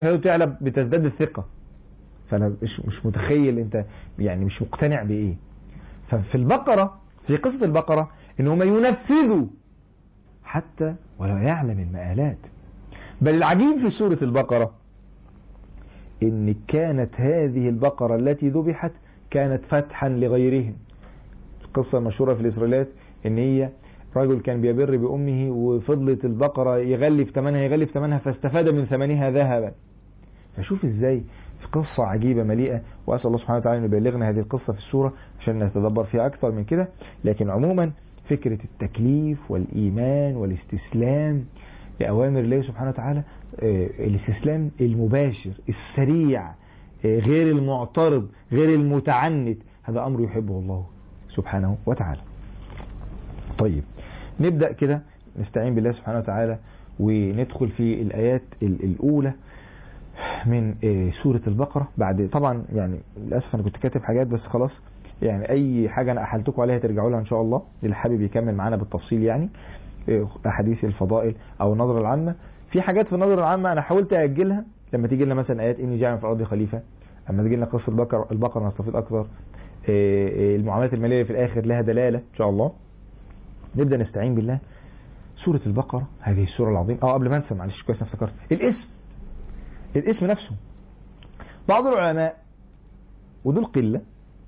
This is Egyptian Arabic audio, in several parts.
هي بتعلى بتزداد الثقة فأنا مش مش متخيل أنت يعني مش مقتنع بإيه ففي البقرة في قصة البقرة إن هم ينفذوا حتى ولا يعلم المآلات بل العجيب في سورة البقرة إن كانت هذه البقرة التي ذبحت كانت فتحا لغيرهم القصة المشهورة في الإسرائيليات إن هي رجل كان بيبر بأمه وفضلت البقرة يغلي في ثمنها يغلي في ثمنها فاستفاد من ثمنها ذهبا فشوف ازاي في قصة عجيبة مليئة وأسأل الله سبحانه وتعالى أن يبلغنا هذه القصة في السورة عشان نتدبر فيها أكثر من كده لكن عموما فكرة التكليف والإيمان والاستسلام لأوامر الله سبحانه وتعالى آه، الاستسلام المباشر السريع آه، غير المعترض غير المتعنت هذا أمر يحبه الله سبحانه وتعالى طيب نبدأ كده نستعين بالله سبحانه وتعالى وندخل في الآيات ال- الأولى من آه، سورة البقرة بعد طبعا يعني للأسف أنا كنت كاتب حاجات بس خلاص يعني أي حاجة أنا أحلتكم عليها ترجعوا لها إن شاء الله اللي حابب يكمل معانا بالتفصيل يعني آه، أحاديث الفضائل أو النظرة العامة في حاجات في النظرة العامة أنا حاولت أجلها لما تيجي لنا مثلا آيات إني جاعل في الأرض خليفة أما تيجي لنا قصة البقرة البقرة نستفيد أكثر آه، آه، المعاملات المالية في الآخر لها دلالة إن شاء الله نبدأ نستعين بالله سورة البقرة هذه السورة العظيمة اه قبل ما انسى معلش كويس أنا افتكرت الاسم الاسم نفسه بعض العلماء ودول قلة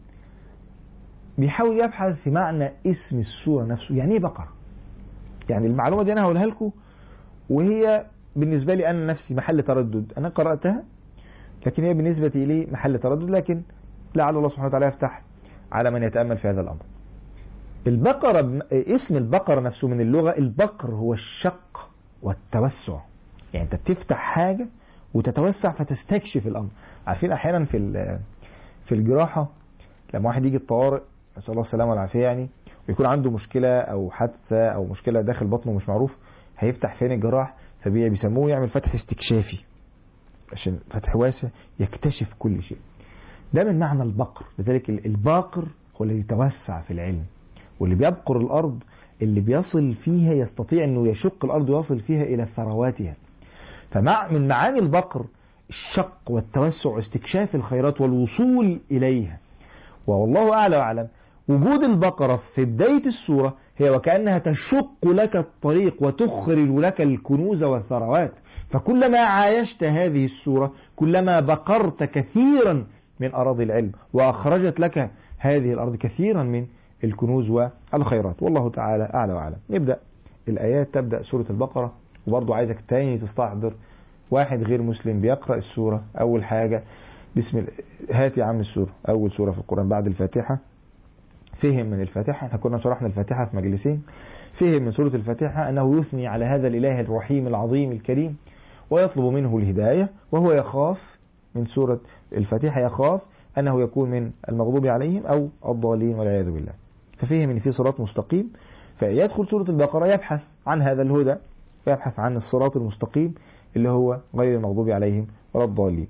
بيحاول يبحث في معنى اسم السورة نفسه يعني ايه بقرة يعني المعلومة دي انا هقولها لكم وهي بالنسبة لي انا نفسي محل تردد انا قرأتها لكن هي بالنسبة لي محل تردد لكن لعل الله سبحانه وتعالى يفتح على من يتأمل في هذا الأمر البقرة بم- اسم البقرة نفسه من اللغة البقر هو الشق والتوسع يعني انت بتفتح حاجة وتتوسع فتستكشف الامر عارفين احيانا في ال- في الجراحة لما واحد يجي الطوارئ نسال الله السلامة والعافية يعني ويكون عنده مشكلة او حادثة او مشكلة داخل بطنه مش معروف هيفتح فين الجراح فبيسموه يعمل فتح استكشافي عشان فتح واسع يكتشف كل شيء ده من معنى البقر لذلك ال- الباقر هو الذي يتوسع في العلم واللي بيبقر الارض اللي بيصل فيها يستطيع انه يشق الارض ويصل فيها الى ثرواتها فمع من معاني البقر الشق والتوسع واستكشاف الخيرات والوصول اليها والله اعلى واعلم وجود البقرة في بداية السورة هي وكأنها تشق لك الطريق وتخرج لك الكنوز والثروات فكلما عايشت هذه السورة كلما بقرت كثيرا من أراضي العلم وأخرجت لك هذه الأرض كثيرا من الكنوز والخيرات والله تعالى أعلى وأعلم نبدأ الآيات تبدأ سورة البقرة وبرضو عايزك تاني تستحضر واحد غير مسلم بيقرأ السورة أول حاجة بسم ال- هات يا عم السورة أول سورة في القرآن بعد الفاتحة فهم من الفاتحة احنا كنا شرحنا الفاتحة في مجلسين فهم من سورة الفاتحة أنه يثني على هذا الإله الرحيم العظيم الكريم ويطلب منه الهداية وهو يخاف من سورة الفاتحة يخاف أنه يكون من المغضوب عليهم أو الضالين والعياذ بالله ففهم أن في صراط مستقيم فيدخل سورة البقرة يبحث عن هذا الهدى ويبحث عن الصراط المستقيم اللي هو غير المغضوب عليهم ولا الضالين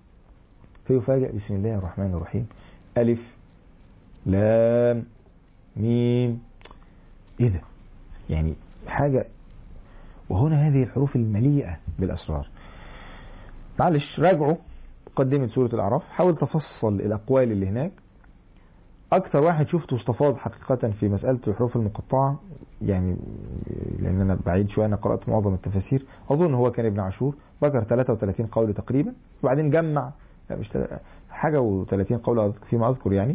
فيفاجأ بسم الله الرحمن الرحيم ألف لام ميم ايه ده يعني حاجة وهنا هذه الحروف المليئة بالأسرار معلش راجعوا مقدمة سورة الأعراف حاول تفصل الأقوال اللي هناك أكثر واحد شفته استفاض حقيقة في مسألة الحروف المقطعة يعني لأن أنا بعيد شوية أنا قرأت معظم التفاسير أظن هو كان ابن عاشور ذكر 33 قول تقريبا وبعدين جمع لا مش تل- حاجة و30 قول فيما أذكر يعني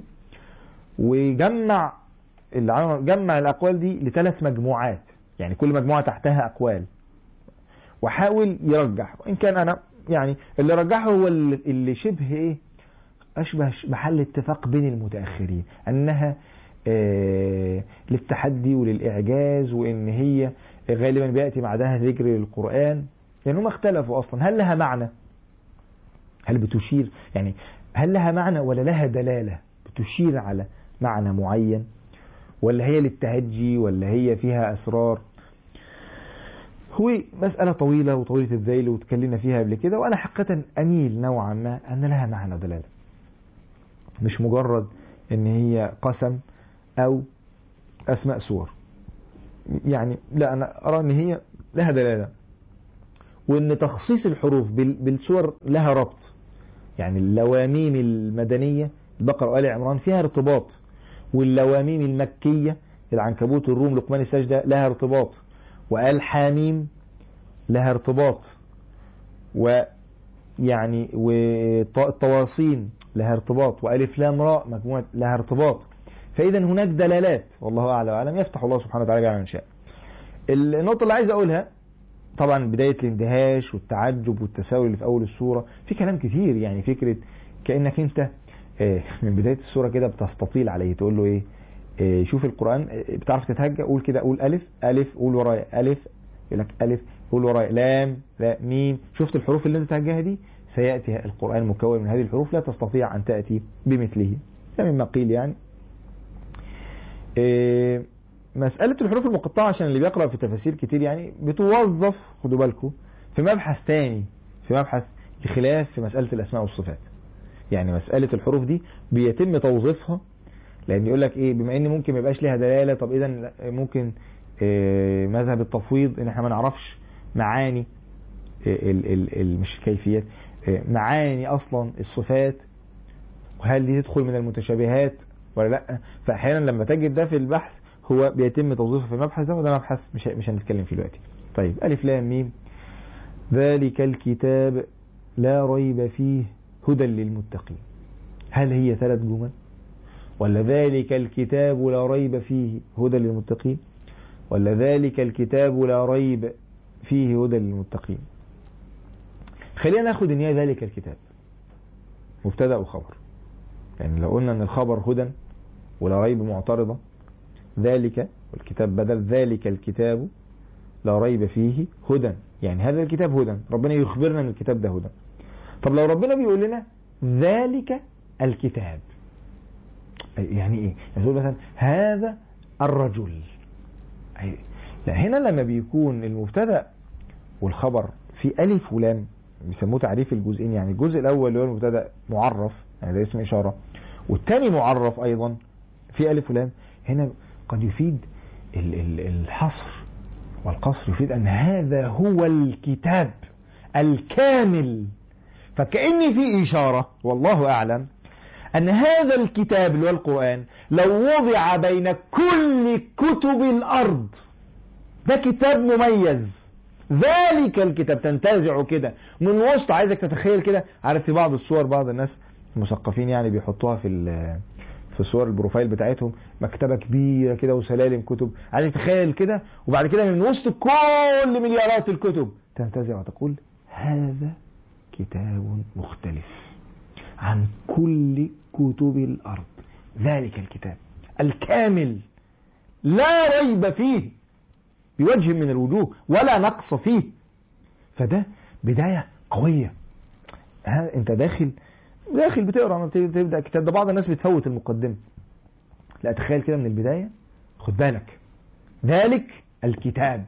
وجمع اللي عمل- جمع الأقوال دي لثلاث مجموعات يعني كل مجموعة تحتها أقوال وحاول يرجح وإن كان أنا يعني اللي رجحه هو اللي اللي شبه إيه أشبه ش- محل اتفاق بين المتأخرين أنها آه، للتحدي وللإعجاز وإن هي غالبا بيأتي بعدها ذكر للقرآن لأن هم اختلفوا أصلا هل لها معنى هل بتشير يعني هل لها معنى ولا لها دلالة بتشير على معنى معين ولا هي للتهجي ولا هي فيها أسرار هو مسألة طويلة وطويلة الذيل وتكلمنا فيها قبل كده وأنا حقيقة أميل نوعا ما أن لها معنى ودلالة مش مجرد أن هي قسم أو أسماء سور يعني لا أنا أرى أن هي لها دلالة وان تخصيص الحروف بال- بالسور لها ربط يعني اللواميم المدنية البقرة وآل عمران فيها ارتباط واللواميم المكية العنكبوت الروم لقمان السجدة لها ارتباط وآل حاميم لها ارتباط ويعني والطواسين لها ارتباط وألف لام راء مجموعة لها ارتباط فإذا هناك دلالات والله أعلى وأعلم يفتح الله سبحانه وتعالى بها من شاء النقطة اللي عايز أقولها طبعا بداية الاندهاش والتعجب والتساؤل اللي في أول السورة في كلام كتير يعني فكرة كأنك أنت آه، من بداية السورة كده بتستطيل عليه تقول له إيه آه، شوف القرآن آه، بتعرف تتهجى قول كده قول ألف ألف قول ورايا ألف يقول لك ألف قول ورايا لام لا ميم شفت الحروف اللي أنت تتهجاها دي سيأتي القرآن مكون من هذه الحروف لا تستطيع أن تأتي بمثله ده مما قيل يعني آه، مسألة الحروف المقطعة عشان اللي بيقرأ في تفاسير كتير يعني بتوظف خدوا بالكم في مبحث تاني في مبحث بخلاف في مسألة الأسماء والصفات يعني مسألة الحروف دي بيتم توظيفها لأن يقول لك إيه بما إن ممكن ما يبقاش ليها دلالة طب إذا ممكن آه، مذهب التفويض إن إحنا ما نعرفش معاني آه، ال ال ال مش كيفيات آه، معاني أصلا الصفات وهل دي تدخل من المتشابهات ولا لا فأحيانا لما تجد ده في البحث هو بيتم توظيفه في المبحث ده وده مبحث مش مش هنتكلم فيه دلوقتي طيب ألف لام ميم ذلك الكتاب لا ريب فيه هدى للمتقين هل هي ثلاث جمل ولا ذلك الكتاب لا ريب فيه هدى للمتقين ولا ذلك الكتاب لا ريب فيه هدى للمتقين خلينا ناخد ان هي ذلك الكتاب مبتدا وخبر يعني لو قلنا ان الخبر هدى ولا ريب معترضه ذلك والكتاب بدل ذلك الكتاب لا ريب فيه هدى يعني هذا الكتاب هدى ربنا يخبرنا ان الكتاب ده هدى طب لو ربنا بيقول لنا ذلك الكتاب يعني ايه يعني تقول مثلا هذا الرجل أي- لا هنا لما بيكون المبتدا والخبر في الف ولام بيسموه تعريف الجزئين يعني الجزء الاول اللي هو المبتدا معرف يعني ده اسم اشاره والثاني معرف ايضا في الف ولام هنا قد يفيد ال- ال- الحصر والقصر يفيد ان هذا هو الكتاب الكامل فكأن في إشارة والله أعلم أن هذا الكتاب اللي هو القرآن لو وضع بين كل كتب الأرض ده كتاب مميز ذلك الكتاب تنتزعه كده من وسط عايزك تتخيل كده عارف في بعض الصور بعض الناس المثقفين يعني بيحطوها في ال- في صور البروفايل بتاعتهم مكتبة كبيرة كده وسلالم كتب عايزك تتخيل كده وبعد كده من وسط كل مليارات الكتب تنتزع وتقول هذا كتاب مختلف عن كل كتب الأرض ذلك الكتاب الكامل لا ريب فيه بوجه من الوجوه ولا نقص فيه فده بداية قوية ها انت داخل داخل بتقرا ما بتبدا تبدا كتاب ده بعض الناس بتفوت المقدمه لا تخيل كده من البدايه خد بالك ذلك الكتاب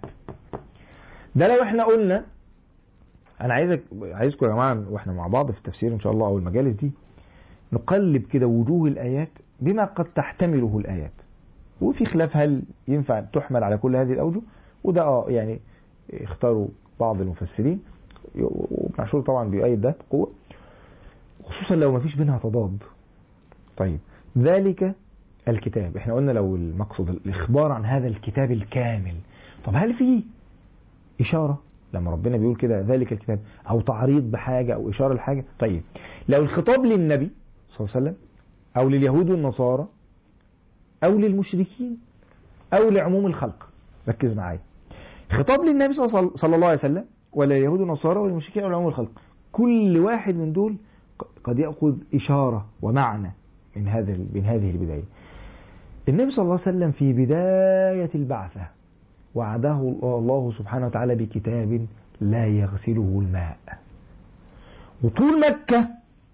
ده لو احنا قلنا انا عايزك عايزكم يا جماعه واحنا مع بعض في التفسير ان شاء الله او المجالس دي نقلب كده وجوه الايات بما قد تحتمله الايات وفي خلاف هل ينفع تحمل على كل هذه الاوجه وده اه يعني اختاروا بعض المفسرين ومعشور طبعا بيؤيد ده بقوه خصوصا لو ما فيش بينها تضاد طيب ذلك الكتاب احنا قلنا لو المقصد الاخبار عن هذا الكتاب الكامل طب هل في اشاره لما ربنا بيقول كده ذلك الكتاب او تعريض بحاجه او اشاره لحاجه طيب لو الخطاب للنبي صلى الله عليه وسلم او لليهود والنصارى او للمشركين او لعموم الخلق ركز معايا خطاب للنبي صلى الله عليه وسلم ولا اليهود والنصارى ولا المشركين او لعموم الخلق كل واحد من دول قد ياخذ اشاره ومعنى من هذا من هذه البدايه النبي صلى الله عليه وسلم في بدايه البعثه وعده الله سبحانه وتعالى بكتاب لا يغسله الماء وطول مكة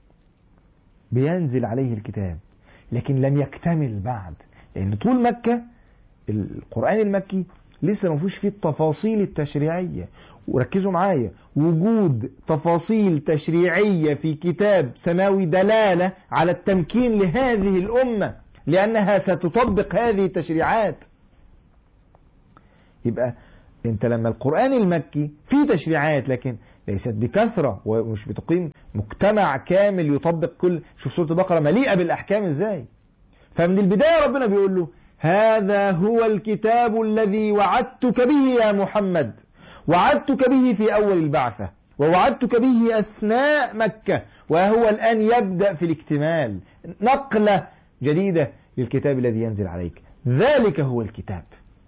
بينزل عليه الكتاب لكن لم يكتمل بعد لأن طول مكة القرآن المكي لسه ما فيهوش فيه التفاصيل التشريعية وركزوا معايا وجود تفاصيل تشريعية في كتاب سماوي دلالة على التمكين لهذه الأمة لأنها ستطبق هذه التشريعات يبقى انت لما القرآن المكي فيه تشريعات لكن ليست بكثرة ومش بتقيم مجتمع كامل يطبق كل شوف سورة البقرة مليئة بالأحكام ازاي فمن البداية ربنا بيقول له هذا هو الكتاب الذي وعدتك به يا محمد وعدتك به في أول البعثة ووعدتك به أثناء مكة وهو الآن يبدأ في الاكتمال نقلة جديدة للكتاب الذي ينزل عليك ذلك هو الكتاب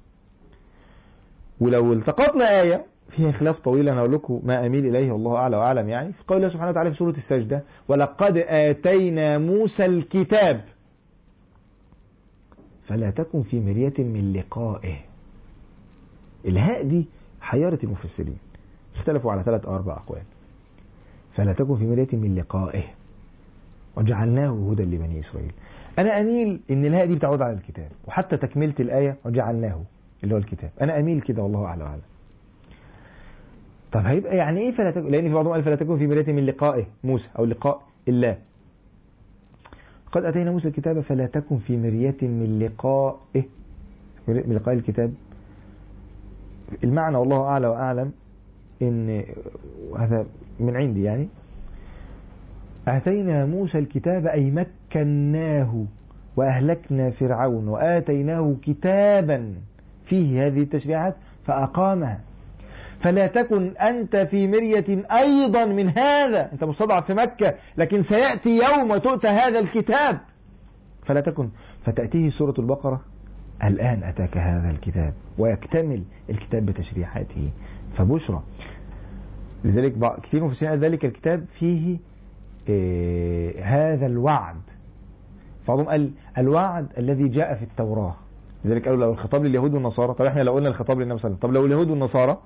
ولو التقطنا آية فيها خلاف طويل أنا أقول لكم ما أميل إليه والله أعلى وأعلم يعني في قول الله سبحانه وتعالى في سورة السجدة ولقد آتينا موسى الكتاب فلا تكن في مرية من لقائه الهاء دي حيرت المفسرين اختلفوا على ثلاث أو أربع أقوال فلا تكن في مرية من لقائه وجعلناه هدى لبني إسرائيل أنا أميل إن الهاء دي بتعود على الكتاب وحتى تكملة الآية وجعلناه اللي هو الكتاب أنا أميل كده والله أعلم وأعلم طب هيبقى يعني إيه فلا تكن لأن في بعضهم قال فلا تكن في مرية من لقائه موسى أو لقاء الله قد أتينا موسى الكتاب فلا تكن في مرية من لقائه من لقاء الكتاب المعنى والله أعلى وأعلم إن هذا من عندي يعني آتينا موسى الكتاب أي مكناه وأهلكنا فرعون وآتيناه كتابا فيه هذه التشريعات فأقامها فلا تكن أنت في مرية أيضا من هذا أنت مستضعف في مكة لكن سيأتي يوم وتؤتى هذا الكتاب فلا تكن فتأتيه سورة البقرة الآن أتاك هذا الكتاب ويكتمل الكتاب بتشريحاته فبشرى لذلك كثير من المفسرين ذلك الكتاب فيه إيه هذا الوعد بعضهم قال الوعد الذي جاء في التوراة لذلك قالوا لو الخطاب لليهود والنصارى طب احنا لو قلنا الخطاب للنبي صلى الله عليه وسلم طب لو اليهود والنصارى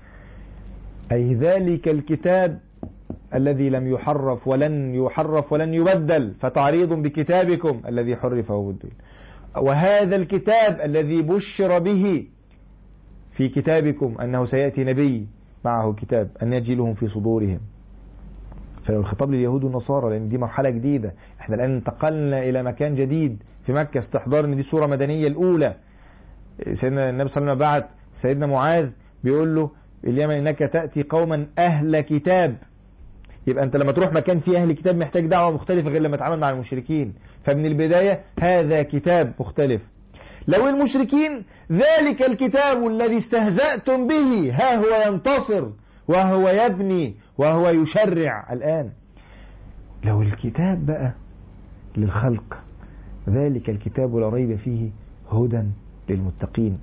أي ذلك الكتاب الذي لم يحرف ولن يحرف ولن يبدل فتعريض بكتابكم الذي حرف وبدل وهذا الكتاب الذي بشر به في كتابكم أنه سيأتي نبي معه كتاب أن يجلهم في صدورهم فلو الخطاب لليهود والنصارى لأن دي مرحلة جديدة احنا الآن انتقلنا إلى مكان جديد في مكة استحضار ان دي سورة مدنية الأولى سيدنا النبي صلى الله عليه وسلم بعت سيدنا معاذ بيقول له اليمن انك تأتي قوما أهل كتاب يبقى انت لما تروح مكان فيه أهل كتاب محتاج دعوة مختلفة غير لما تتعامل مع المشركين فمن البداية هذا كتاب مختلف لو المشركين ذلك الكتاب الذي استهزأتم به ها هو ينتصر وهو يبني وهو يشرع الآن لو الكتاب بقى للخلق ذلك الكتاب لا ريب فيه هدى للمتقين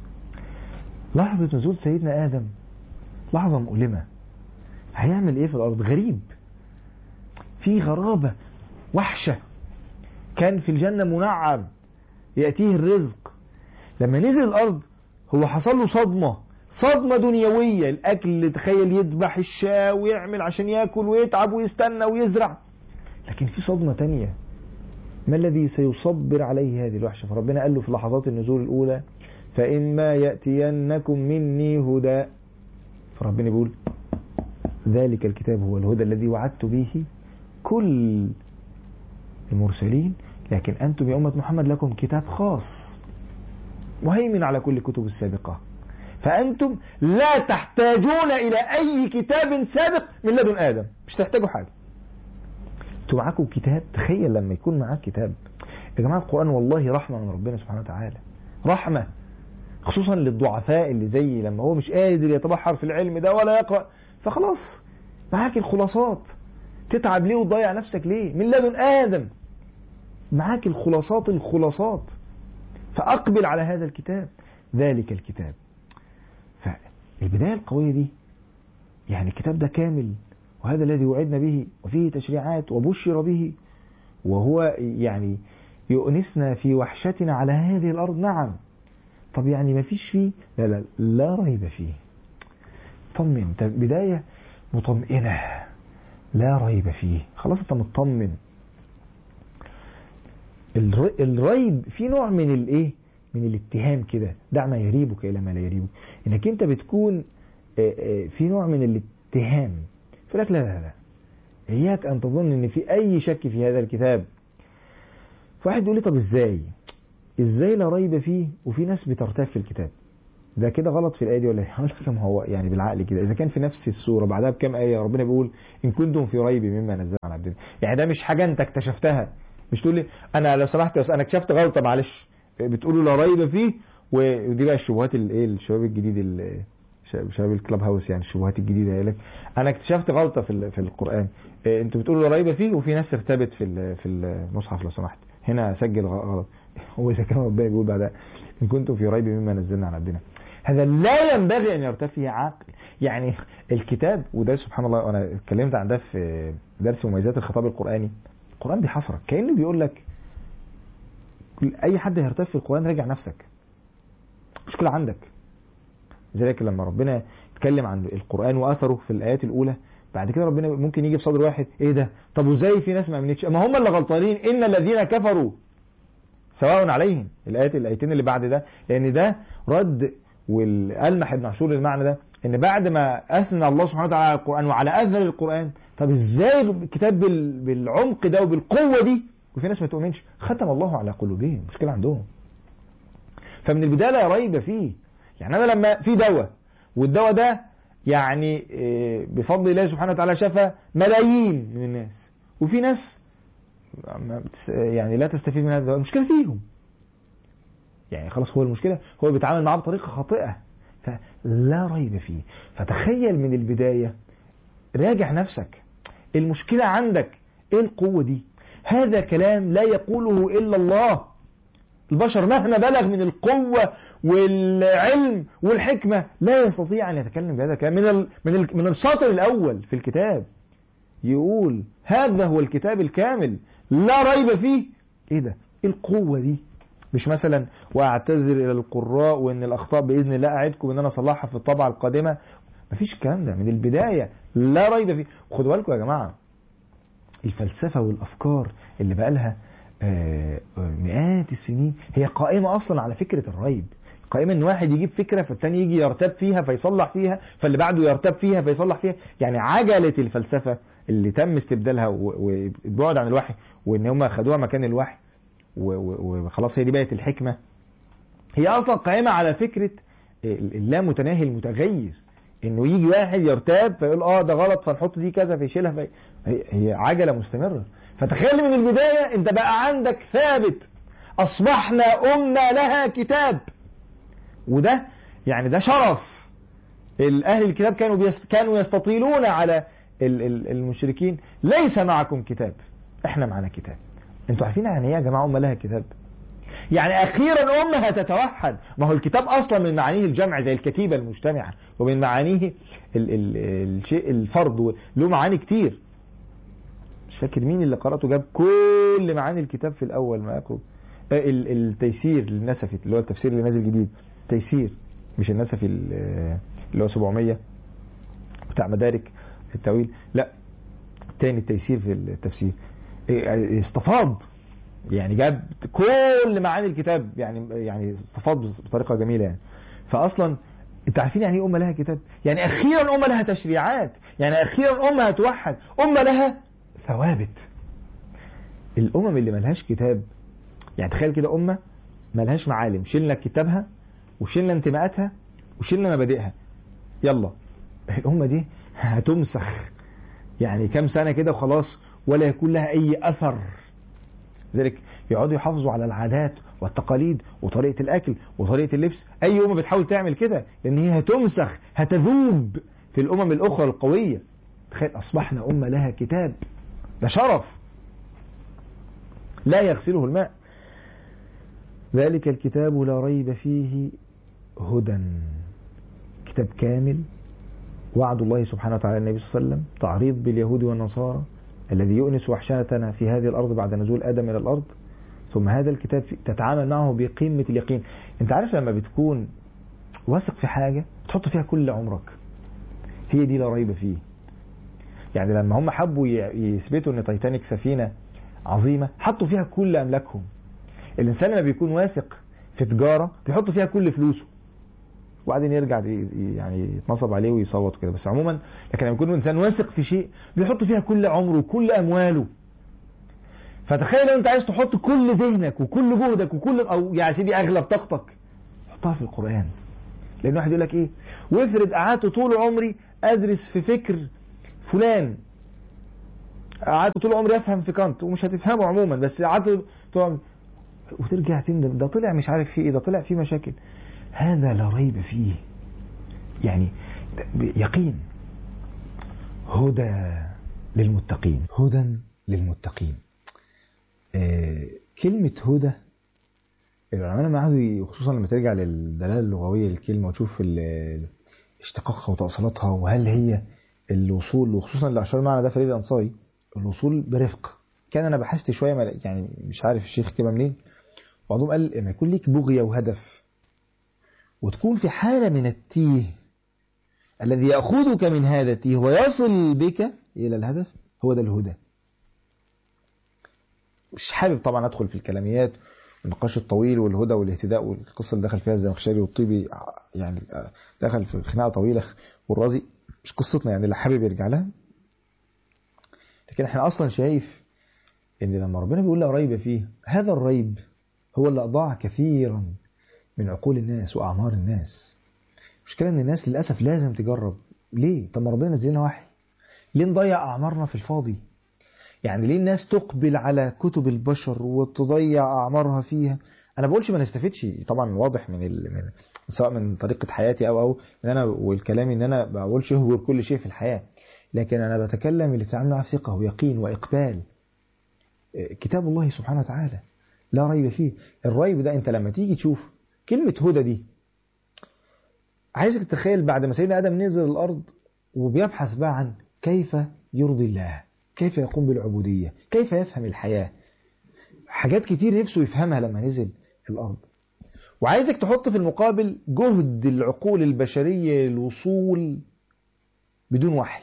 لحظة نزول سيدنا آدم لحظة مؤلمة هيعمل ايه في الأرض غريب في غرابة وحشة كان في الجنة منعم يأتيه الرزق لما نزل الأرض هو حصل له صدمة صدمة دنيوية الأكل تخيل يذبح الشاة ويعمل عشان يأكل ويتعب ويستنى ويزرع لكن في صدمة تانية ما الذي سيصبر عليه هذه الوحشة فربنا قال له في لحظات النزول الأولى فإما يأتينكم مني هدى فربنا بيقول ذلك الكتاب هو الهدى الذي وعدت به كل المرسلين لكن أنتم يا أمة محمد لكم كتاب خاص مهيمن على كل الكتب السابقة فأنتم لا تحتاجون إلى أي كتاب سابق من لدن آدم مش تحتاجوا حاجة انتوا معاكم كتاب تخيل لما يكون معاك كتاب يا جماعة القرآن والله رحمة من ربنا سبحانه وتعالى رحمة خصوصا للضعفاء اللي زي لما هو مش قادر يتبحر في العلم ده ولا يقرأ فخلاص معاك الخلاصات تتعب ليه وتضيع نفسك ليه من لدن آدم معاك الخلاصات الخلاصات فأقبل على هذا الكتاب ذلك الكتاب فالبداية القوية دي يعني الكتاب ده كامل وهذا الذي وعدنا به وفيه تشريعات وبشر به وهو يعني يؤنسنا في وحشتنا على هذه الأرض نعم طب يعني ما فيش فيه لا لا لا ريب فيه طمن بداية مطمئنة لا ريب فيه خلاص انت مطمن الريب في نوع من الايه من الاتهام كده دع ما يريبك الى ما لا يريبك انك انت بتكون في نوع من الاتهام فلك لا لا لا اياك ان تظن ان في اي شك في هذا الكتاب فواحد يقول لي طب ازاي ازاي لا ريب فيه وفي ناس بترتاب في الكتاب ده كده غلط في الايه دي ولا ايه؟ هقول لك ما هو يعني بالعقل كده اذا كان في نفس السوره بعدها بكام ايه ربنا بيقول ان كنتم في ريب مما نزلنا على عبدنا يعني ده مش حاجه انت اكتشفتها مش تقول لي انا لو سمحت يا أستاذ انا اكتشفت غلطه معلش بتقولوا لا ريب فيه ودي بقى الشبهات الايه الشباب الجديد ال- شباب شباب الكلاب هاوس يعني الشبهات الجديده يقول لك انا اكتشفت غلطه في ال- في القران إيه، انتوا بتقولوا لا ريب فيه وفي ناس ارتبت في ال- في المصحف لو سمحت هنا سجل غ- غلط هو اذا كان ربنا بيقول بعدها ان كنتم في ريب مما نزلنا على عبدنا هذا لا ينبغي ان يرتفع فيه عاقل يعني الكتاب وده سبحان الله انا اتكلمت عن ده في درس مميزات الخطاب القراني القران بيحصرك كانه بيقول لك كل- اي حد هيرتفع في القران راجع نفسك مشكله عندك لذلك لما ربنا اتكلم عن القران واثره في الايات الاولى بعد كده ربنا ممكن يجي في صدر واحد ايه ده طب وازاي في ناس ما امنتش ما هم اللي غلطانين ان الذين كفروا سواء عليهم الايات الايتين اللي بعد ده لان ده رد والالمح ابن عاشور المعنى ده ان بعد ما اثنى الله سبحانه وتعالى على القران وعلى اثر القران طب ازاي الكتاب بال- بالعمق ده وبالقوه دي وفي ناس ما تؤمنش ختم الله على قلوبهم مشكله عندهم فمن البدايه لا ريب فيه يعني انا لما في دواء والدواء ده يعني إيه، بفضل الله سبحانه وتعالى شفى ملايين من الناس وفي ناس ما بتس- يعني لا تستفيد من هذا الدواء المشكله فيهم يعني خلاص هو المشكله هو بيتعامل معاه بطريقه خاطئه فلا ريب فيه فتخيل من البدايه راجع نفسك المشكله عندك ايه القوه دي هذا كلام لا يقوله الا الله البشر مهما بلغ من القوة والعلم والحكمة لا يستطيع أن يتكلم بهذا الكلام من ال من ال من السطر الأول في الكتاب يقول هذا هو الكتاب الكامل لا ريب فيه إيه ده؟ إيه القوة دي؟ مش مثلا واعتذر الى القراء وان الاخطاء باذن الله اعدكم ان انا اصلحها في الطبعه القادمه مفيش الكلام ده من البدايه لا ريب فيه خدوا بالكم يا جماعه الفلسفه والافكار اللي بقى لها آه، آه، مئات السنين هي قائمة أصلا على فكرة الريب قائمة إن واحد يجيب فكرة فالتاني يجي يرتاب فيها فيصلح فيها فاللي بعده يرتاب فيها فيصلح فيها يعني عجلة الفلسفة اللي تم استبدالها و- والبعد عن الوحي وإن هم خدوها مكان الوحي و- و- وخلاص هي دي بقت الحكمة هي أصلا قائمة على فكرة اللامتناهي المتغير انه يجي واحد يرتاب فيقول اه ده غلط فنحط دي كذا فيشيلها في هي- هي عجله مستمره فتخيل من البدايه انت بقى عندك ثابت اصبحنا امه لها كتاب وده يعني ده شرف اهل الكتاب كانوا بيست كانوا يستطيلون على ال- ال- المشركين ليس معكم كتاب احنا معنا كتاب انتوا عارفين يعني ايه يا جماعه امه لها كتاب يعني اخيرا امه هتتوحد ما هو الكتاب اصلا من معانيه الجمع زي الكتيبه المجتمعه ومن معانيه ال ال الشيء الفرد له معاني كتير مش فاكر مين اللي قراته جاب كل معاني الكتاب في الاول ما يقرب آه، ال- التيسير النسفي اللي هو التفسير اللي نازل جديد تيسير مش النسفي ال- آه، اللي هو 700 بتاع مدارك التاويل لا تاني التيسير في التفسير إيه، استفاض يعني جاب كل معاني الكتاب يعني يعني استفاض بطريقه جميله يعني فاصلا انت عارفين يعني ايه امه لها كتاب؟ يعني اخيرا امه لها تشريعات، يعني اخيرا امه هتوحد، امه لها ثوابت. الامم اللي ملهاش كتاب يعني تخيل كده امه ملهاش معالم، شلنا كتابها وشلنا انتماءاتها وشلنا مبادئها. يلا الامه دي هتمسخ يعني كام سنه كده وخلاص ولا يكون لها اي اثر لذلك يقعدوا يحافظوا على العادات والتقاليد وطريقه الاكل وطريقه اللبس اي امه بتحاول تعمل كده لان هي هتمسخ هتذوب في الامم الاخرى القويه تخيل اصبحنا امه لها كتاب ده شرف لا يغسله الماء ذلك الكتاب لا ريب فيه هدى كتاب كامل وعد الله سبحانه وتعالى النبي صلى الله عليه وسلم تعريض باليهود والنصارى الذي يؤنس وحشتنا في هذه الأرض بعد نزول آدم إلى الأرض ثم هذا الكتاب في- تتعامل معه بقمة اليقين أنت عارف لما بتكون واثق في حاجة تحط فيها كل عمرك هي دي لا ريب فيه يعني لما هم حبوا ي- يثبتوا ان تايتانيك سفينة عظيمة حطوا فيها كل أملاكهم الإنسان لما بيكون واثق في تجارة بيحط فيها كل فلوسه وبعدين يرجع ي- يعني يتنصب عليه ويصوت كده بس عموما لكن لما يكون انسان واثق في شيء بيحط فيها كل عمره وكل امواله فتخيل لو انت عايز تحط كل ذهنك وكل جهدك وكل او يا سيدي اغلب طاقتك حطها في القران لان واحد يقول لك ايه وافرض قعدت طول عمري ادرس في فكر فلان قعدت طول عمري افهم في كانت ومش هتفهمه عموما بس قعدت طول عمري وترجع تندم ده طلع مش عارف فيه ايه ده طلع فيه مشاكل هذا لا ريب فيه يعني يقين هدى للمتقين هدى للمتقين آه كلمة هدى العلماء لما قعدوا خصوصا لما ترجع للدلالة اللغوية للكلمة وتشوف اشتقاقها وتأصيلاتها وهل هي الوصول وخصوصا اللي أشار معنا ده فريد الأنصاري الوصول برفق كان أنا بحثت شوية يعني مش عارف الشيخ كده منين بعضهم قال لما يكون ليك بغية وهدف وتكون في حالة من التيه الذي يأخذك من هذا التيه ويصل بك إلى الهدف هو ده الهدى مش حابب طبعا أدخل في الكلاميات النقاش الطويل والهدى والاهتداء والقصة اللي دخل فيها الزمخشري والطيبي يعني دخل في خناقة طويلة والرازي مش قصتنا يعني اللي حابب يرجع لها لكن احنا أصلا شايف ان لما ربنا بيقول لا ريب فيه هذا الريب هو اللي أضاع كثيرا من عقول الناس وأعمار الناس مشكلة ان الناس للأسف لازم تجرب ليه؟ طب ما ربنا نزل لنا وحي ليه نضيع أعمارنا في الفاضي يعني ليه الناس تقبل على كتب البشر وتضيع أعمارها فيها أنا بقولش ما نستفدش طبعا واضح من, ال... من سواء من طريقة حياتي أو أو إن أنا والكلام إن أنا بقولش اهجر كل شيء في الحياة لكن أنا بتكلم اللي تعامل معاه ثقة ويقين وإقبال كتاب الله سبحانه وتعالى لا ريب فيه الريب ده أنت لما تيجي تشوف كلمة هدى دي عايزك تتخيل بعد ما سيدنا آدم نزل الأرض وبيبحث بقى عن كيف يرضي الله كيف يقوم بالعبودية كيف يفهم الحياة حاجات كتير نفسه يفهمها لما نزل الأرض وعايزك تحط في المقابل جهد العقول البشرية للوصول بدون وحي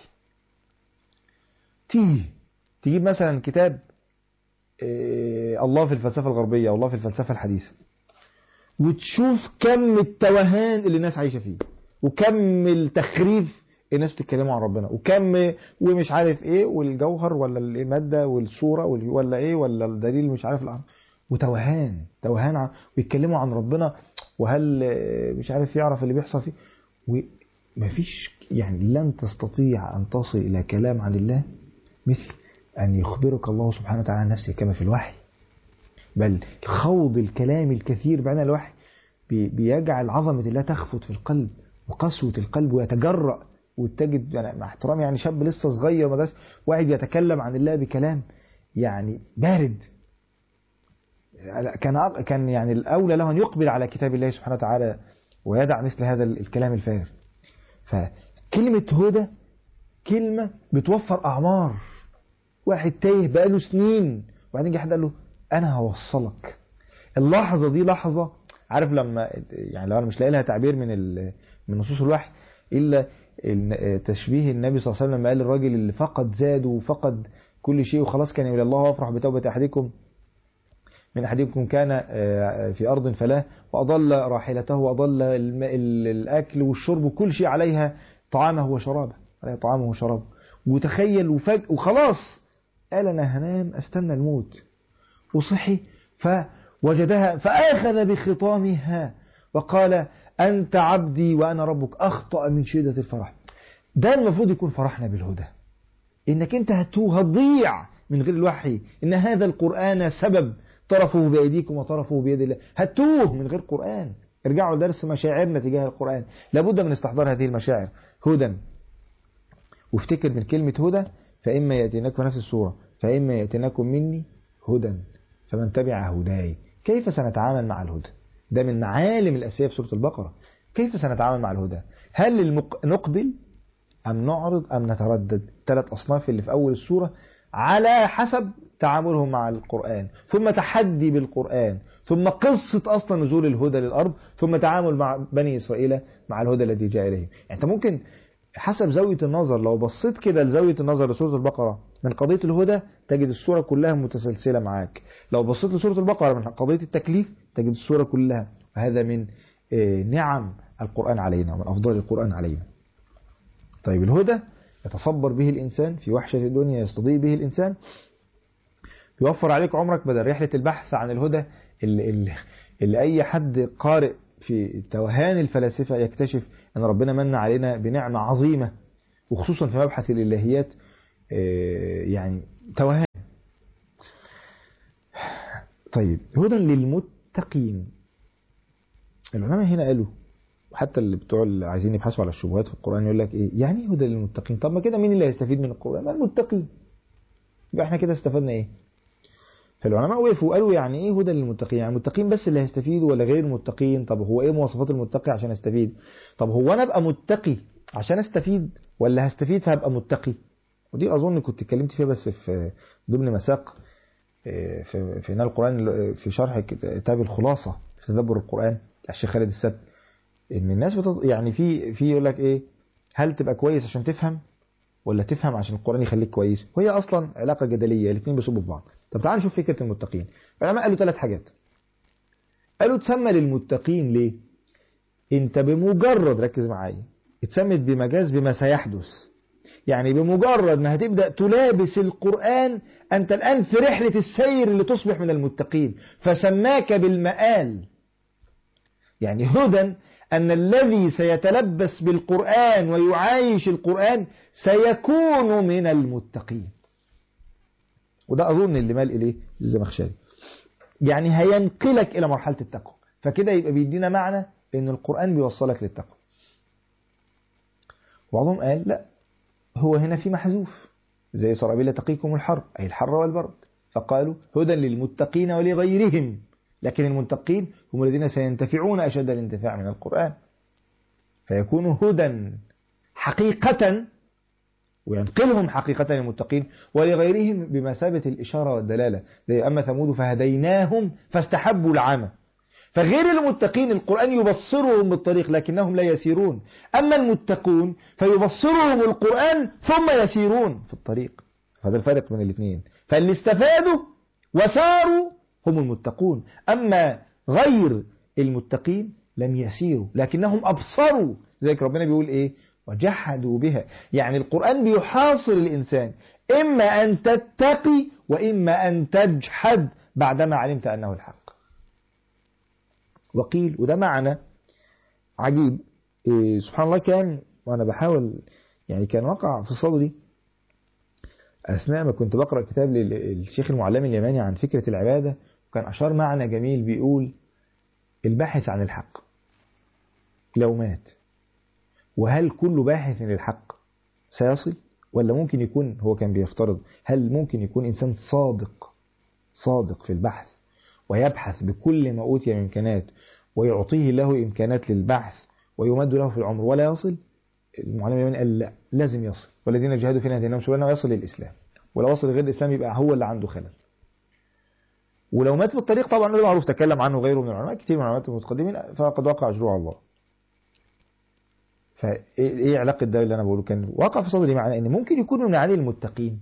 تيه تجيب مثلا كتاب الله في الفلسفة الغربية أو الله في الفلسفة الحديثة وتشوف كم التوهان اللي الناس عايشة فيه وكم التخريف الناس بتتكلموا عن ربنا وكم ومش عارف ايه والجوهر ولا المادة والصورة ولا ايه ولا الدليل مش عارف الأمر وتوهان توهان عن ويتكلموا عن ربنا وهل مش عارف يعرف اللي بيحصل فيه ومفيش يعني لن تستطيع أن تصل إلى كلام عن الله مثل أن يخبرك الله سبحانه وتعالى عن نفسه كما في الوحي بل خوض الكلام الكثير بعد الوحي بيجعل عظمة الله تخفت في القلب وقسوة القلب ويتجرأ وتجد يعني مع احترامي يعني شاب لسه صغير مدرسة واحد يتكلم عن الله بكلام يعني بارد كان كان يعني الاولى له ان يقبل على كتاب الله سبحانه وتعالى ويدع مثل هذا الكلام الفارغ فكلمة هدى كلمة بتوفر أعمار واحد تايه بقاله سنين وبعدين جه حد قال له أنا هوصلك اللحظة دي لحظة عارف لما يعني لو أنا مش لاقي لها تعبير من من نصوص الوحي إلا تشبيه النبي صلى الله عليه وسلم قال الراجل اللي فقد زاد وفقد كل شيء وخلاص كان إلى الله وافرح بتوبة أحدكم من أحدكم كان في أرض فلاه وأضل راحلته وأضل الأكل والشرب وكل شيء عليها طعامه وشرابه عليها طعامه وشرابه وتخيل وفجأة وخلاص قال أنا هنام أستنى الموت وصحي فوجدها فأخذ بخطامها وقال أنت عبدي وأنا ربك أخطأ من شدة الفرح ده المفروض يكون فرحنا بالهدى إنك أنت هتوه هتضيع من غير الوحي إن هذا القرآن سبب طرفه بأيديكم وطرفه بيد الله هتوه من غير قرآن ارجعوا لدرس مشاعرنا تجاه القرآن لابد من استحضار هذه المشاعر هدى وافتكر من كلمة هدى فإما يأتيناكم نفس السورة فإما يأتيناكم مني هدى فمن تبع هداي كيف سنتعامل مع الهدى ده من معالم الأساسية في سورة البقرة كيف سنتعامل مع الهدى هل المق... نقبل أم نعرض أم نتردد ثلاث أصناف اللي في أول السورة على حسب تعاملهم مع القرآن ثم تحدي بالقرآن ثم قصة أصلا نزول الهدى للأرض ثم تعامل مع بني إسرائيل مع الهدى الذي جاء إليهم يعني أنت ممكن حسب زاوية النظر لو بصيت كده لزاوية النظر لسورة البقرة من قضية الهدى تجد السورة كلها متسلسلة معاك لو بصيت لسورة البقرة من قضية التكليف تجد السورة كلها وهذا من نعم القرآن علينا ومن أفضل القرآن علينا طيب الهدى يتصبر به الإنسان في وحشة الدنيا يستضيء به الإنسان يوفر عليك عمرك بدل رحلة البحث عن الهدى اللي, اللي, اللي أي حد قارئ في توهان الفلاسفة يكتشف أن ربنا من علينا بنعمة عظيمة وخصوصا في مبحث الإلهيات يعني توهان طيب هدى للمتقين العلماء هنا قالوا وحتى اللي بتوع اللي عايزين يبحثوا على الشبهات في القرآن يقول لك ايه يعني هدى للمتقين طب ما كده مين اللي هيستفيد من القرآن ما المتقين يبقى احنا كده استفدنا ايه فالعلماء وقفوا قالوا يعني ايه هدى للمتقين يعني المتقين بس اللي هيستفيدوا ولا غير المتقين طب هو ايه مواصفات المتقي عشان استفيد طب هو انا ابقى متقي عشان استفيد ولا هستفيد فهبقى متقي ودي اظن كنت اتكلمت فيها بس في ضمن مساق في في نال القرآن في شرح كتاب الخلاصة في تدبر القرآن الشيخ خالد السبت ان الناس بتط... يعني في في يقول لك ايه هل تبقى كويس عشان تفهم ولا تفهم عشان القرآن يخليك كويس وهي اصلا علاقة جدلية الاثنين بيصبوا في بعض طب تعال نشوف فكرة المتقين العلماء قالوا ثلاث حاجات قالوا تسمى للمتقين ليه انت بمجرد ركز معايا اتسمت بمجاز بما سيحدث يعني بمجرد ما هتبدأ تلابس القرآن أنت الآن في رحلة السير اللي تصبح من المتقين فسماك بالمآل يعني هدى أن الذي سيتلبس بالقرآن ويعايش القرآن سيكون من المتقين وده أظن اللي مال إليه الزمخشري يعني هينقلك إلى مرحلة التقوى فكده يبقى بيدينا معنى أن القرآن بيوصلك للتقوى وبعضهم قال لا هو هنا في محذوف زي سرابيل تقيكم الحر أي الحر والبرد فقالوا هدى للمتقين ولغيرهم لكن المتقين هم الذين سينتفعون أشد الانتفاع من القرآن فيكون هدى حقيقة وينقلهم حقيقة للمتقين ولغيرهم بمثابة الإشارة والدلالة زي أما ثمود فهديناهم فاستحبوا العمى فغير المتقين القرآن يبصرهم بالطريق لكنهم لا يسيرون أما المتقون فيبصرهم القرآن ثم يسيرون في الطريق هذا الفرق بين الاثنين فاللي استفادوا وساروا هم المتقون أما غير المتقين لم يسيروا لكنهم أبصروا ذلك ربنا بيقول إيه وجحدوا بها يعني القرآن بيحاصر الإنسان إما أن تتقي وإما أن تجحد بعدما علمت أنه الحق وقيل وده معنى عجيب إيه سبحان الله كان وأنا بحاول يعني كان وقع في صدري أثناء ما كنت بقرأ كتاب للشيخ المعلم اليماني عن فكرة العبادة وكان أشار معنى جميل بيقول الباحث عن الحق لو مات وهل كل باحث للحق سيصل ولا ممكن يكون هو كان بيفترض هل ممكن يكون إنسان صادق صادق في البحث ويبحث بكل ما أوتي من إمكانات ويعطيه له إمكانات للبحث ويمد له في العمر ولا يصل المعلم اليماني قال لا لازم يصل والذين جاهدوا فينا هديناهم سبلنا ويصل للإسلام ولو وصل غير الإسلام يبقى هو اللي عنده خلل ولو مات في الطريق طبعا ده معروف تكلم عنه غيره من العلماء كتير من العلماء المتقدمين فقد وقع أجره الله فايه علاقة ده اللي انا بقوله كان وقع في صدري معنى ان ممكن يكون من علي المتقين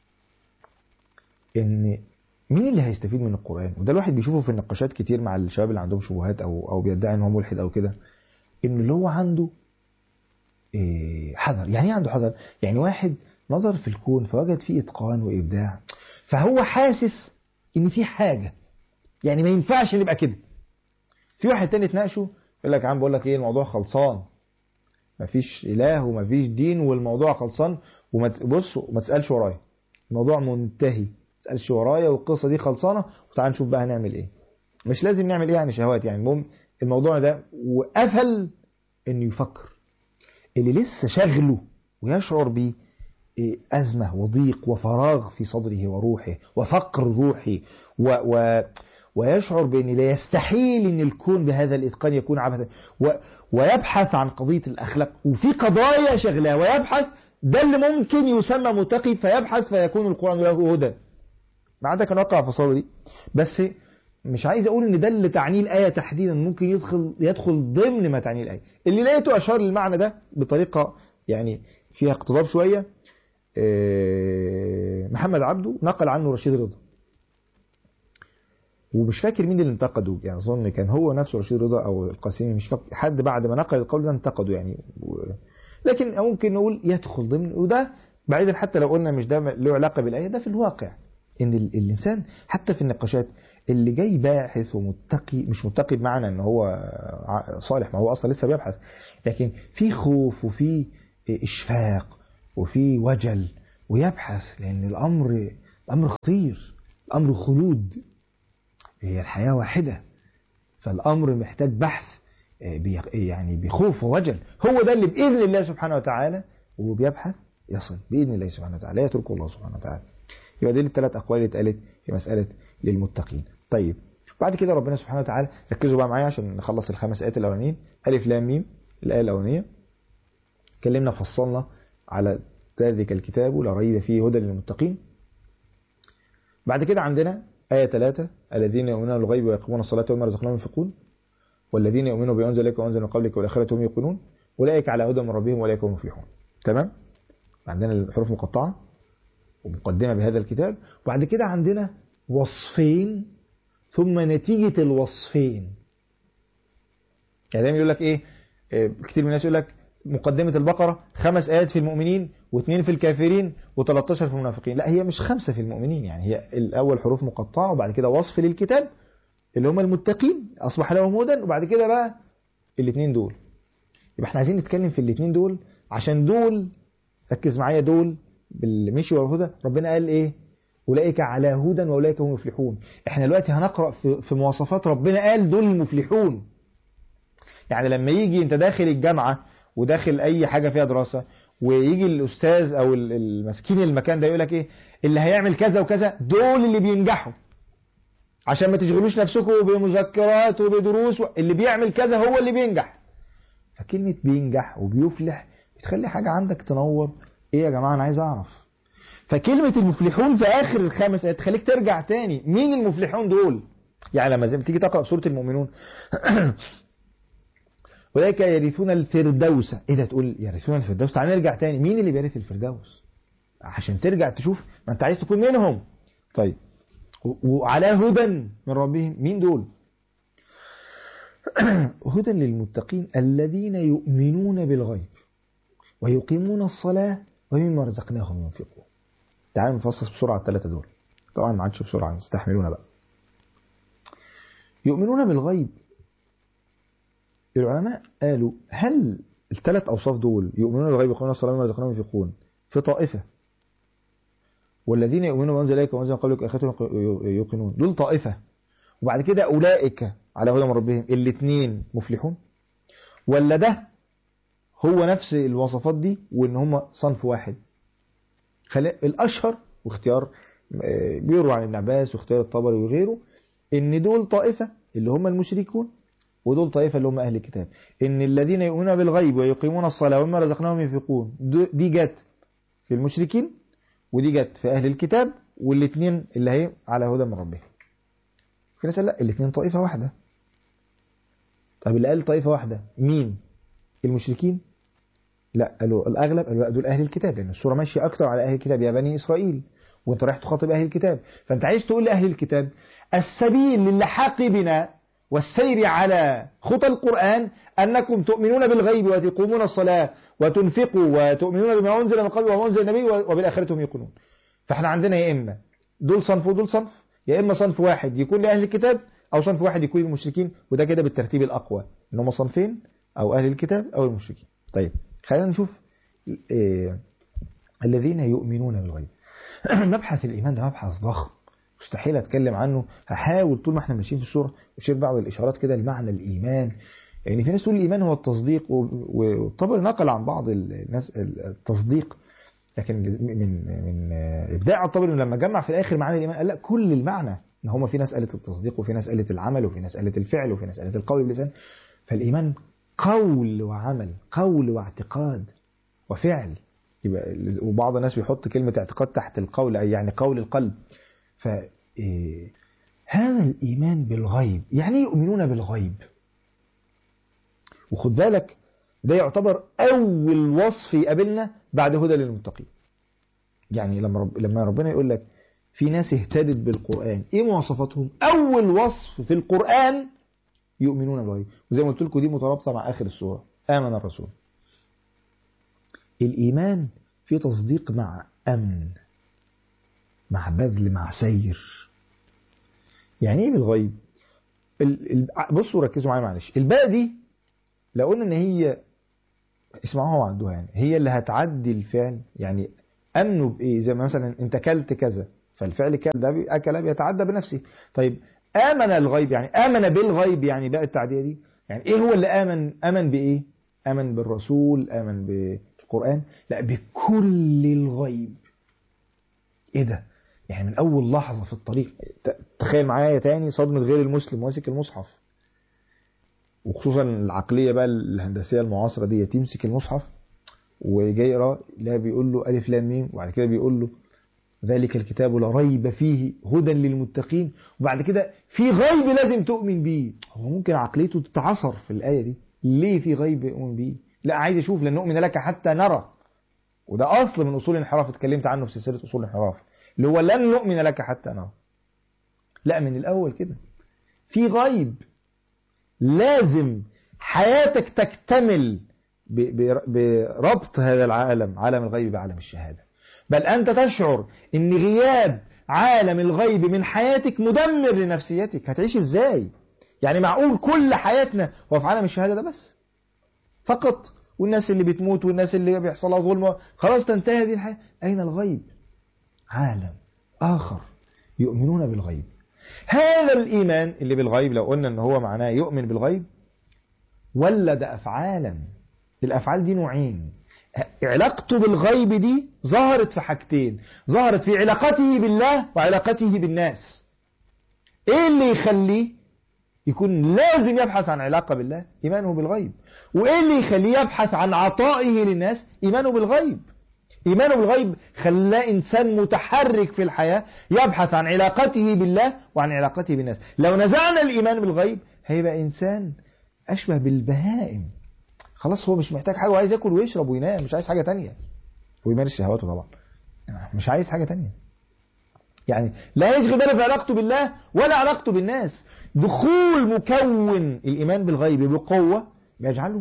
ان مين اللي هيستفيد من القرآن وده الواحد بيشوفه في النقاشات كتير مع الشباب اللي عندهم شبهات او او بيدعي ان هو ملحد او كده ان اللي هو عنده إيه حذر يعني ايه عنده حذر يعني واحد نظر في الكون فوجد فيه اتقان وابداع فهو حاسس ان في حاجة يعني ما ينفعش نبقى كده في واحد تاني تناقشه يقول لك يا عم بقول لك ايه الموضوع خلصان مفيش اله ومفيش دين والموضوع خلصان وبص وما تسالش ورايا الموضوع منتهي ما تسالش ورايا والقصه دي خلصانه وتعال نشوف بقى هنعمل ايه مش لازم نعمل ايه يعني شهوات يعني المهم الموضوع ده وقفل انه يفكر اللي لسه شغله ويشعر بيه أزمة وضيق وفراغ في صدره وروحه وفقر روحي و و ويشعر بأن لا يستحيل أن الكون بهذا الإتقان يكون عبثا و ويبحث عن قضية الأخلاق وفي قضايا شغلاه ويبحث ده اللي ممكن يسمى متقي فيبحث فيكون القرآن له هدى مع ده كان وقع في صدري بس مش عايز أقول أن ده اللي تعنيه الآية تحديدا ممكن يدخل يدخل ضمن ما تعنيه الآية اللي لقيته أشار للمعنى ده بطريقة يعني فيها اقتضاب شوية محمد عبده نقل عنه رشيد رضا ومش فاكر مين اللي انتقده يعني اظن كان هو نفسه رشيد رضا او القاسمي مش فاكر حد بعد ما نقل القول ده انتقده يعني و... لكن ممكن نقول يدخل ضمن وده بعيدا حتى لو قلنا مش ده له علاقه بالايه ده في الواقع ان ال- الانسان حتى في النقاشات اللي جاي باحث ومتقي مش متقي بمعنى ان هو ع- صالح ما هو اصلا لسه بيبحث لكن في خوف وفي اشفاق وفي وجل ويبحث لان الامر الامر خطير الامر خلود هي الحياه واحده فالامر محتاج بحث آه، بي- يعني بخوف ووجل هو ده اللي باذن الله سبحانه وتعالى وبيبحث يصل باذن الله سبحانه وتعالى لا يتركه الله سبحانه وتعالى يبقى دي الثلاث اقوال اللي اتقالت في مساله للمتقين طيب بعد كده ربنا سبحانه وتعالى ركزوا بقى معايا عشان نخلص الخمس ايات الاولانيين الف لام ميم الايه الاولانيه اتكلمنا فصلنا على ذلك الكتاب لا ريب فيه هدى للمتقين بعد كده عندنا آية 3 الذين يؤمنون بالغيب ويقيمون الصلاة ومما رزقناهم ينفقون والذين يؤمنون بما أنزل إليك وأنزل من قبلك والآخرة هم يوقنون أولئك على هدى من ربهم وأولئك هم المفلحون تمام عندنا الحروف مقطعة ومقدمة بهذا الكتاب وبعد كده عندنا وصفين ثم نتيجة الوصفين يعني دايما يقول لك ايه آه، كتير من الناس يقول لك مقدمة البقرة خمس آيات في المؤمنين واثنين في الكافرين و13 في المنافقين لا هي مش خمسة في المؤمنين يعني هي الأول حروف مقطعة وبعد كده وصف للكتاب اللي هم المتقين أصبح لهم هدى وبعد كده بقى الاثنين دول يبقى احنا عايزين نتكلم في الاثنين دول عشان دول ركز معايا دول بالمشي والهدى ربنا قال ايه أولئك على هدى وأولئك هم المفلحون احنا دلوقتي هنقرأ في, في مواصفات ربنا قال دول المفلحون يعني لما يجي انت داخل الجامعة وداخل اي حاجة فيها دراسة ويجي الاستاذ او ال- المسكين المكان ده يقول لك ايه اللي هيعمل كذا وكذا دول اللي بينجحوا عشان ما تشغلوش نفسكم بمذكرات وبدروس و- اللي بيعمل كذا هو اللي بينجح فكلمة بينجح وبيفلح بتخلي حاجة عندك تنور ايه يا جماعة انا عايز اعرف فكلمة المفلحون في اخر الخامس آيات تخليك ترجع تاني مين المفلحون دول يعني لما زي ما تيجي تقرأ سورة المؤمنون أولئك يرثون الفردوس إيه ده تقول يرثون الفردوس تعال نرجع تاني مين اللي بيرث الفردوس عشان ترجع تشوف ما أنت عايز تكون منهم طيب و- وعلى هدى من ربهم مين دول هدى للمتقين الذين يؤمنون بالغيب ويقيمون الصلاة ومما رزقناهم ينفقون تعالوا نفصص بسرعة الثلاثة دول طبعا ما عادش بسرعة استحملونا بقى يؤمنون بالغيب العلماء قالوا هل الثلاث أوصاف دول يؤمنون بالغيب ويقيمون الصلاة ومما رزقناهم ينفقون في طائفة والذين يؤمنون بما أنزل إليك وما أنزل من قبلك وآخرتهم يوقنون دول طائفة وبعد كده أولئك على هدى من ربهم الاثنين مفلحون ولا ده هو نفس الوصفات دي وإن هم صنف واحد خلا... الأشهر واختيار آه، بيروى عن ابن عباس واختيار الطبري وغيره إن دول طائفة اللي هم المشركون ودول طائفة اللي هم أهل الكتاب إن الذين يؤمنون بالغيب ويقيمون الصلاة ومما رزقناهم ينفقون دو- دي جت في المشركين ودي جت في أهل الكتاب والاثنين اللي هي على هدى من ربهم في ناس قال لا الاثنين طائفة واحدة طب اللي قال طائفة واحدة مين المشركين لا قالوا الأغلب قالوا لا دول أهل الكتاب لأن السورة ماشية أكتر على أهل الكتاب يا بني إسرائيل وانت رايح تخاطب أهل الكتاب فانت عايز تقول لأهل الكتاب السبيل للحاق بنا والسير على خطى القرآن أنكم تؤمنون بالغيب وتقومون الصلاة وتنفقوا وتؤمنون بما أنزل من قبل وما أنزل النبي وبالآخرة هم يقولون فاحنا عندنا يا إما دول صنف ودول صنف يا إما صنف واحد يكون لأهل الكتاب أو صنف واحد يكون للمشركين وده كده بالترتيب الأقوى إن هم صنفين أو أهل الكتاب أو المشركين طيب خلينا نشوف إيه الذين يؤمنون بالغيب مبحث الإيمان ده مبحث ضخم مستحيل أتكلم عنه هحاول طول ما احنا ماشيين في السورة أشير بعض الإشارات كده لمعنى الإيمان يعني في ناس تقول الإيمان هو التصديق والطبري نقل عن بعض الناس التصديق لكن من من ابداع الطبري لما جمع في الاخر معنى الايمان قال لا كل المعنى ان هم في ناس قالت التصديق وفي ناس قالت العمل وفي ناس قالت الفعل وفي ناس قالت القول باللسان فالايمان قول وعمل قول واعتقاد وفعل يبقى وبعض الناس بيحط كلمه اعتقاد تحت القول اي يعني قول القلب ف هذا الايمان بالغيب يعني يؤمنون بالغيب وخد بالك ده يعتبر أول وصف يقابلنا بعد هدى للمتقين يعني لما رب لما ربنا يقول لك في ناس اهتدت بالقرآن ايه مواصفاتهم أول وصف في القرآن يؤمنون بالغيب وزي ما قلت لكم دي مترابطة مع آخر السورة آمن الرسول الإيمان في تصديق مع أمن مع بذل مع سير يعني ايه بالغيب ال... ال... بصوا ركزوا معايا معلش الباء دي لو قلنا ان هي اسمعوها وعدوها يعني هي اللي هتعدي الفعل يعني امنوا بايه زي مثلا انت كلت كذا فالفعل كل ده اكل بيتعدى بنفسه طيب امن الغيب يعني امن بالغيب يعني بقى التعديه دي يعني ايه هو اللي امن امن بايه امن بالرسول امن بالقران لا بكل الغيب ايه ده يعني من اول لحظه في الطريق تخيل معايا تاني صدمه غير المسلم ماسك المصحف وخصوصا العقليه بقى الهندسيه المعاصره دي تمسك المصحف وجاي يقرا لا بيقول له الف لام ميم وبعد كده بيقول له ذلك الكتاب لا ريب فيه هدى للمتقين وبعد كده في غيب لازم تؤمن بيه هو ممكن عقليته تتعصر في الآية دي ليه في غيب يؤمن بيه لا عايز اشوف لن نؤمن لك حتى نرى وده اصل من اصول الانحراف اتكلمت عنه في سلسله اصول الانحراف اللي هو لن نؤمن لك حتى نرى لا من الاول كده في غيب لازم حياتك تكتمل بربط هذا العالم عالم الغيب بعالم الشهاده بل أنت تشعر أن غياب عالم الغيب من حياتك مدمر لنفسيتك هتعيش إزاي يعني معقول كل حياتنا هو في عالم الشهادة ده بس فقط والناس اللي بتموت والناس اللي بيحصل لها ظلم خلاص تنتهي هذه الحياة أين الغيب عالم آخر يؤمنون بالغيب هذا الإيمان اللي بالغيب لو قلنا أن هو معناه يؤمن بالغيب ولد أفعالا الأفعال دي نوعين علاقته بالغيب دي ظهرت في حاجتين ظهرت في علاقته بالله وعلاقته بالناس ايه اللي يخليه يكون لازم يبحث عن علاقة بالله إيمانه بالغيب وإيه اللي يخليه يبحث عن عطائه للناس إيمانه بالغيب إيمانه بالغيب خلاه إنسان متحرك في الحياة يبحث عن علاقته بالله وعن علاقته بالناس لو نزعنا الإيمان بالغيب هيبقى إنسان أشبه بالبهائم خلاص هو مش محتاج حاجة وعايز ياكل ويشرب وينام مش عايز حاجة تانية ويمارس شهواته طبعا مش عايز حاجة تانية يعني لا يشغل باله في علاقته بالله ولا علاقته بالناس دخول مكون الإيمان بالغيب بقوة بيجعله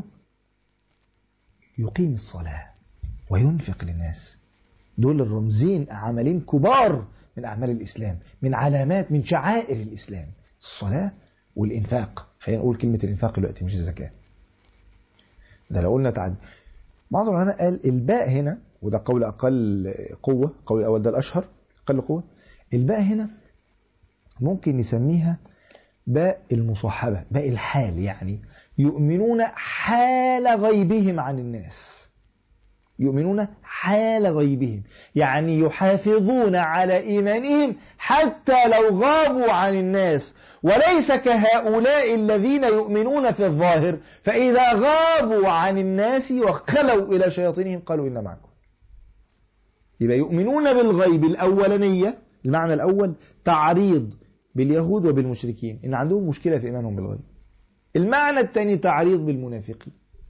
يقيم الصلاة وينفق للناس دول الرمزين عملين كبار من أعمال الإسلام من علامات من شعائر الإسلام الصلاة والإنفاق خلينا نقول كلمة الإنفاق دلوقتي مش الزكاة ده لو قلنا تعدي بعض العلماء قال الباء هنا وده قول أقل قوة قول الأول ده الأشهر أقل قوة الباء هنا ممكن نسميها باء المصاحبة باء الحال يعني يؤمنون حال غيبهم عن الناس يؤمنون حال غيبهم يعني يحافظون على إيمانهم حتى لو غابوا عن الناس وليس كهؤلاء الذين يؤمنون في الظاهر فإذا غابوا عن الناس وخلوا إلى شياطينهم قالوا إنا معكم يبقى يؤمنون بالغيب الأولانية المعنى الأول تعريض باليهود وبالمشركين إن عندهم مشكلة في إيمانهم بالغيب المعنى الثاني تعريض بالمنافقين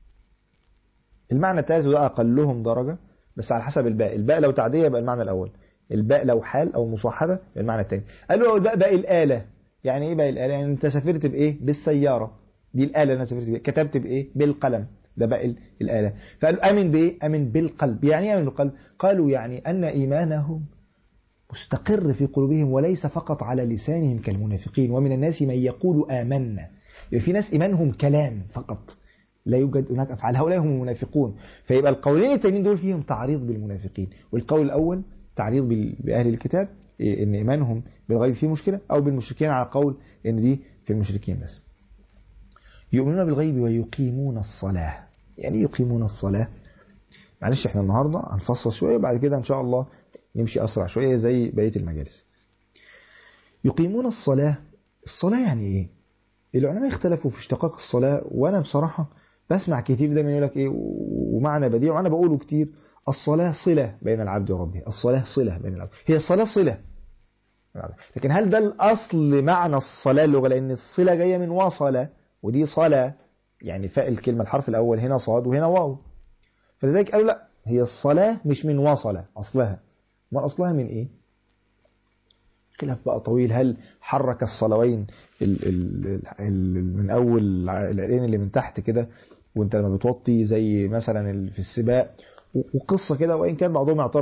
المعنى الثالث ده أقلهم درجة بس على حسب الباء الباء لو تعدية يبقى المعنى الأول الباء لو حال أو مصاحبة يبقى المعنى الثاني قالوا الباء باقي الآلة يعني إيه باقي الآلة يعني أنت سافرت بإيه بالسيارة دي الآلة اللي أنا سافرت بإيه كتبت بإيه بالقلم ده باقي الآلة فقالوا أمن بإيه أمن بالقلب يعني إيه أمن بالقلب قالوا يعني أن إيمانهم مستقر في قلوبهم وليس فقط على لسانهم كالمنافقين ومن الناس من يقول آمنا يعني في ناس إيمانهم كلام فقط لا يوجد هناك أفعال هؤلاء هم المنافقون فيبقى القولين التانيين دول فيهم تعريض بالمنافقين والقول الأول تعريض بأهل الكتاب إن إيمانهم بالغيب فيه مشكلة أو بالمشركين على قول إن دي في المشركين بس يؤمنون بالغيب ويقيمون الصلاة يعني يقيمون الصلاة معلش احنا النهاردة هنفصل شوية وبعد كده إن شاء الله نمشي أسرع شوية زي بقية المجالس يقيمون الصلاة الصلاة يعني إيه العلماء اختلفوا في اشتقاق الصلاة وأنا بصراحة بسمع كتير دايما يقول لك إيه ومعنى بديع وأنا بقوله كتير الصلاة صلة بين العبد وربه الصلاة صلة بين العبد هي الصلاة صلة لكن هل ده الأصل معنى الصلاة اللغة لأن الصلة جاية من وصلة ودي صلاة يعني فاء الكلمة الحرف الأول هنا صاد وهنا واو فلذلك قالوا لا هي الصلاة مش من وصلة أصلها ما أصلها من إيه خلاف بقى طويل هل حرك الصلوين ال ال ال من أول العرقين اللي من تحت كده وانت لما بتوطي زي مثلا في السباق وقصة كده وإن كان بعضهم يعترض